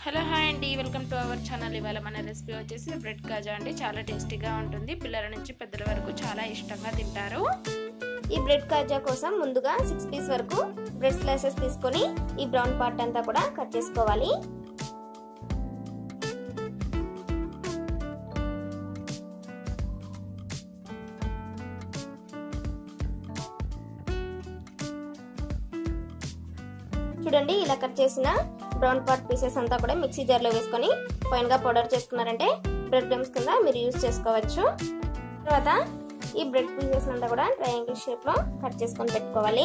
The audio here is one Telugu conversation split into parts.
హలో హాయ్ అండి వెల్కమ్ టు అవర్ ఛానల్ ఇవాళ మన రెసిపీ వచ్చేసి బ్రెడ్ కాజా అండి చాలా టేస్టీగా ఉంటుంది పిల్లల నుంచి పెద్దల వరకు చాలా ఇష్టంగా తింటారు ఈ బ్రెడ్ కాజా కోసం ముందుగా సిక్స్ పీస్ వరకు బ్రెడ్ స్లైసెస్ తీసుకొని ఈ బ్రౌన్ పార్ట్ అంతా కూడా కట్ చేసుకోవాలి చూడండి ఇలా కట్ చేసిన బ్రౌన్ పార్ట్ పీసెస్ అంతా కూడా మిక్సీ జార్లో వేసుకొని ఫైన్ గా పౌడర్ చేసుకున్నారంటే బ్రెడ్ క్రమ్స్ కింద మీరు యూజ్ చేసుకోవచ్చు తర్వాత ఈ బ్రెడ్ పీసెస్ అంతా కూడా ట్రయాంగిల్ షేప్ లో కట్ చేసుకొని పెట్టుకోవాలి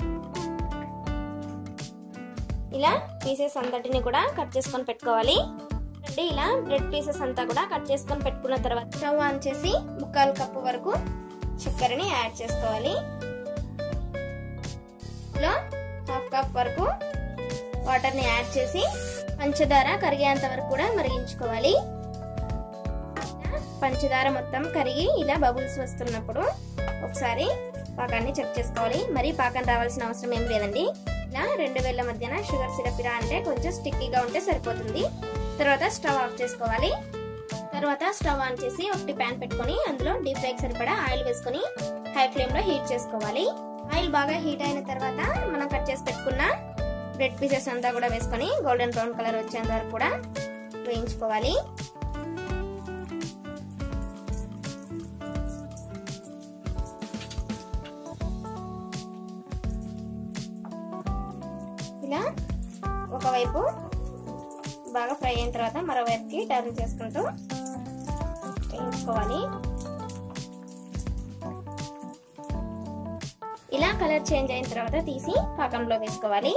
ఇలా పీసెస్ అంతటిని కూడా కట్ చేసుకొని పెట్టుకోవాలి అంటే ఇలా బ్రెడ్ పీసెస్ అంతా కూడా కట్ చేసుకొని పెట్టుకున్న తర్వాత స్టవ్ ఆన్ చేసి ముక్కాలు కప్పు వరకు చక్కెరని యాడ్ చేసుకోవాలి లో హాఫ్ కప్ వరకు వాటర్ని యాడ్ చేసి పంచదార కరిగేంత వరకు కూడా మరిగించుకోవాలి పంచదార మొత్తం కరిగి ఇలా బబుల్స్ వస్తున్నప్పుడు ఒకసారి పాకాన్ని చెక్ చేసుకోవాలి మరి పాకం రావాల్సిన అవసరం ఏం లేదండి ఇలా రెండు వేల మధ్యన షుగర్ సిరప్ ఇలా అంటే కొంచెం స్టిక్కీగా ఉంటే సరిపోతుంది తర్వాత స్టవ్ ఆఫ్ చేసుకోవాలి తర్వాత స్టవ్ ఆన్ చేసి ఒకటి ప్యాన్ పెట్టుకొని అందులో డీప్ ఫ్రైకి సరిపడా ఆయిల్ వేసుకొని హై ఫ్లేమ్ లో హీట్ చేసుకోవాలి ఆయిల్ బాగా హీట్ అయిన తర్వాత మనం కట్ చేసి పెట్టుకున్న బ్రెడ్ పీసెస్ అంతా కూడా వేసుకొని గోల్డెన్ బ్రౌన్ కలర్ వచ్చేంత వరకు కూడా వేయించుకోవాలి ఇలా ఒకవైపు బాగా ఫ్రై అయిన తర్వాత మరోవైపుకి టర్న్ చేసుకుంటూ వేయించుకోవాలి ఇలా కలర్ చేంజ్ అయిన తర్వాత తీసి పాకంలో వేసుకోవాలి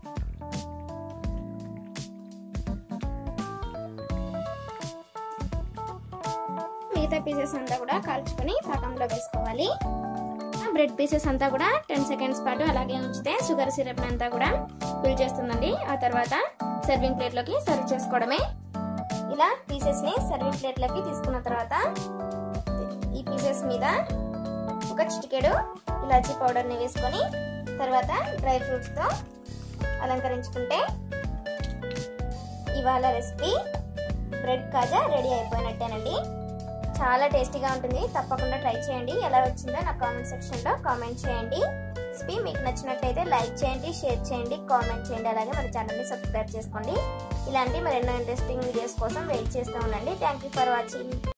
మిగతా పీసెస్ అంతా కూడా కాల్చుకొని పాకంలో వేసుకోవాలి బ్రెడ్ పీసెస్ అంతా కూడా టెన్ సెకండ్స్ పాటు అలాగే ఉంచితే షుగర్ సిరప్ అంతా కూడా ఫిల్ చేస్తుందండి ఆ తర్వాత సర్వింగ్ ప్లేట్ లోకి సర్వ్ చేసుకోవడమే ఇలా పీసెస్ ని సర్వింగ్ ప్లేట్ లోకి తీసుకున్న తర్వాత ఈ పీసెస్ మీద ఒక చిటికెడు ఇలాచీ పౌడర్ ని వేసుకొని తర్వాత డ్రై ఫ్రూట్స్ తో అలంకరించుకుంటే ఇవాళ రెసిపీ బ్రెడ్ కాజా రెడీ అయిపోయినట్టేనండి చాలా టేస్టీగా ఉంటుంది తప్పకుండా ట్రై చేయండి ఎలా వచ్చిందో నా కామెంట్ సెక్షన్ లో కామెంట్ చేయండి రెసిపీ మీకు నచ్చినట్టయితే లైక్ చేయండి షేర్ చేయండి కామెంట్ చేయండి అలాగే మన ఛానల్ని సబ్స్క్రైబ్ చేసుకోండి ఇలాంటి మరెన్నో ఇంట్రెస్టింగ్ వీడియోస్ కోసం వెయిట్ చేస్తూ ఉండండి థ్యాంక్ యూ ఫర్ వాచింగ్